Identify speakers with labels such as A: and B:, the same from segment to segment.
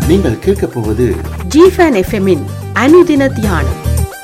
A: நீங்கள் கேட்கப் போவது
B: ஜிஃபன் எஃப்எம்மின் அனுதின தியானம்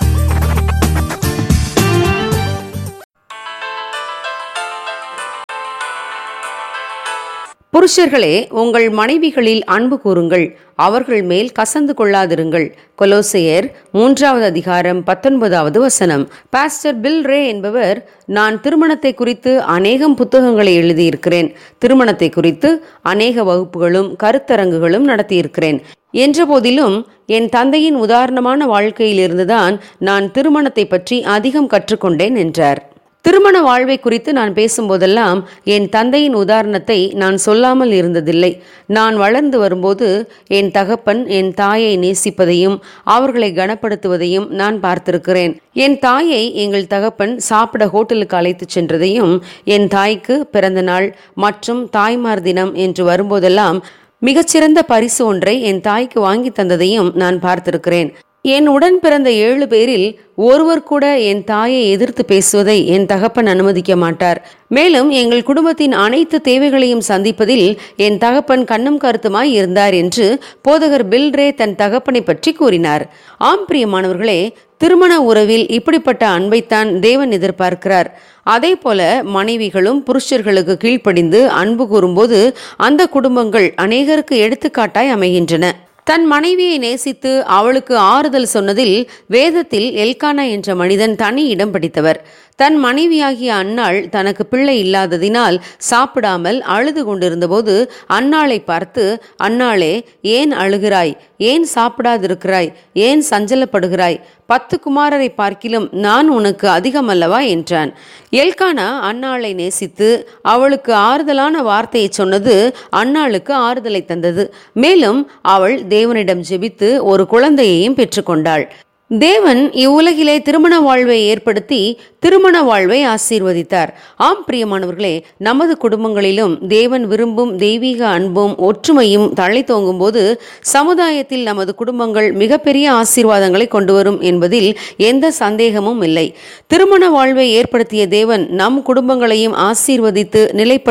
C: புருஷர்களே உங்கள் மனைவிகளில் அன்பு கூறுங்கள் அவர்கள் மேல் கசந்து கொள்ளாதிருங்கள் கொலோசையர் மூன்றாவது அதிகாரம் பத்தொன்பதாவது வசனம் பாஸ்டர் பில் ரே என்பவர் நான் திருமணத்தை குறித்து அநேகம் புத்தகங்களை எழுதியிருக்கிறேன் திருமணத்தை குறித்து அநேக வகுப்புகளும் கருத்தரங்குகளும் நடத்தியிருக்கிறேன் என்றபோதிலும் என் தந்தையின் உதாரணமான வாழ்க்கையிலிருந்துதான் நான் திருமணத்தை பற்றி அதிகம் கற்றுக்கொண்டேன் என்றார் திருமண வாழ்வை குறித்து நான் பேசும்போதெல்லாம் என் தந்தையின் உதாரணத்தை நான் சொல்லாமல் இருந்ததில்லை நான் வளர்ந்து வரும்போது என் தகப்பன் என் தாயை நேசிப்பதையும் அவர்களை கனப்படுத்துவதையும் நான் பார்த்திருக்கிறேன் என் தாயை எங்கள் தகப்பன் சாப்பிட ஹோட்டலுக்கு அழைத்துச் சென்றதையும் என் தாய்க்கு பிறந்த நாள் மற்றும் தாய்மார் தினம் என்று வரும்போதெல்லாம் மிகச்சிறந்த பரிசு ஒன்றை என் தாய்க்கு வாங்கி தந்ததையும் நான் பார்த்திருக்கிறேன் என் உடன் பிறந்த ஏழு பேரில் ஒருவர் கூட என் தாயை எதிர்த்து பேசுவதை என் தகப்பன் அனுமதிக்க மாட்டார் மேலும் எங்கள் குடும்பத்தின் அனைத்து தேவைகளையும் சந்திப்பதில் என் தகப்பன் கண்ணும் கருத்துமாய் இருந்தார் என்று போதகர் பில் ரே தன் தகப்பனை பற்றி கூறினார் ஆம் பிரியமானவர்களே திருமண உறவில் இப்படிப்பட்ட அன்பைத்தான் தேவன் எதிர்பார்க்கிறார் அதே போல மனைவிகளும் புருஷர்களுக்கு கீழ்ப்படிந்து அன்பு கூறும்போது அந்த குடும்பங்கள் அநேகருக்கு எடுத்துக்காட்டாய் அமைகின்றன தன் மனைவியை நேசித்து அவளுக்கு ஆறுதல் சொன்னதில் வேதத்தில் எல்கானா என்ற மனிதன் தனி இடம் பிடித்தவர் தன் மனைவியாகிய அன்னாள் தனக்கு பிள்ளை இல்லாததினால் சாப்பிடாமல் அழுது கொண்டிருந்தபோது அன்னாளை பார்த்து அன்னாளே ஏன் அழுகிறாய் ஏன் சாப்பிடாதிருக்கிறாய் ஏன் சஞ்சலப்படுகிறாய் பத்து குமாரரை பார்க்கிலும் நான் உனக்கு அதிகமல்லவா என்றான் எல்கானா அன்னாளை நேசித்து அவளுக்கு ஆறுதலான வார்த்தையை சொன்னது அன்னாளுக்கு ஆறுதலை தந்தது மேலும் அவள் தேவனிடம் ஜெபித்து ஒரு குழந்தையையும் பெற்றுக்கொண்டாள் தேவன் இவ்வுலகிலே திருமண வாழ்வை ஏற்படுத்தி திருமண வாழ்வை ஆசீர்வதித்தார் ஆம் பிரியமானவர்களே நமது குடும்பங்களிலும் தேவன் விரும்பும் தெய்வீக அன்பும் ஒற்றுமையும் தழை தோங்கும் போது சமுதாயத்தில் நமது குடும்பங்கள் மிகப்பெரிய ஆசீர்வாதங்களை கொண்டு வரும் என்பதில் எந்த சந்தேகமும் இல்லை திருமண வாழ்வை ஏற்படுத்திய தேவன் நம் குடும்பங்களையும் ஆசீர்வதித்து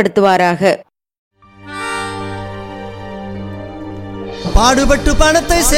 C: நிலைப்படுத்துவாராக
D: பாடுபட்டு பணத்தை